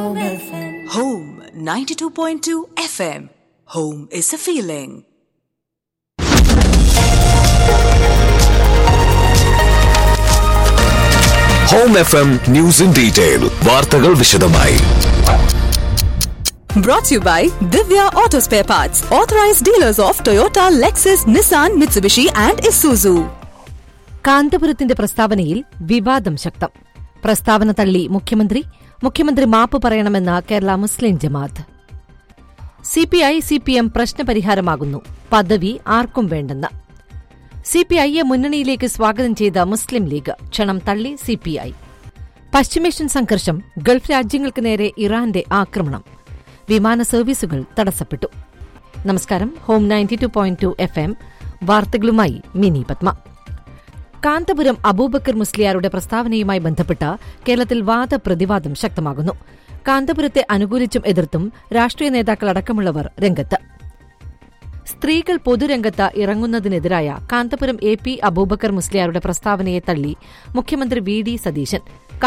Home 92.2 FM. Home is a feeling. Home F M news in detail വാർത്തകൾ വിശദമായി Brought to you by Divya Auto Spare Parts, authorized dealers of Toyota, Lexus, Nissan, Mitsubishi, and Isuzu. കാന്തപുരത്തിന്റെ പ്രസ്താവനയിൽ വിവാദം ശക്തം പ്രസ്താവന തള്ളി മുഖ്യമന്ത്രി മുഖ്യമന്ത്രി മാപ്പ് പറയണമെന്ന കേരള മുസ്ലിം ജമാഅത്ത് സിപിഐ സിപിഎം പ്രശ്നപരിഹാരമാകുന്നു പദവി ആർക്കും വേണ്ടെന്ന് സിപിഐയെ മുന്നണിയിലേക്ക് സ്വാഗതം ചെയ്ത മുസ്ലിം ലീഗ് ക്ഷണം തള്ളി സിപിഐ പശ്ചിമേഷ്യൻ സംഘർഷം ഗൾഫ് രാജ്യങ്ങൾക്ക് നേരെ ഇറാന്റെ ആക്രമണം വിമാന സർവീസുകൾ തടസ്സപ്പെട്ടു നമസ്കാരം home ninety two point two F M വാർത്തകളുമായി മിനി പത്മ കാന്തപുരം അബൂബക്കർ മുസ്ലിയാരുടെ പ്രസ്താവനയുമായി ബന്ധപ്പെട്ട് കേരളത്തിൽ വാദപ്രതിവാദം ശക്തമാകുന്നു കാന്തപുരത്തെ അനുകൂലിച്ചും എതിർത്തും രാഷ്ട്രീയ നേതാക്കൾ അടക്കമുള്ളവർ രംഗത്ത് സ്ത്രീകൾ പൊതുരംഗത്ത് ഇറങ്ങുന്നതിനെതിരായ കാന്തപുരം എ പി അബൂബക്കർ മുസ്ലിയാരുടെ പ്രസ്താവനയെ തള്ളി മുഖ്യമന്ത്രി വി ഡി സതീശൻ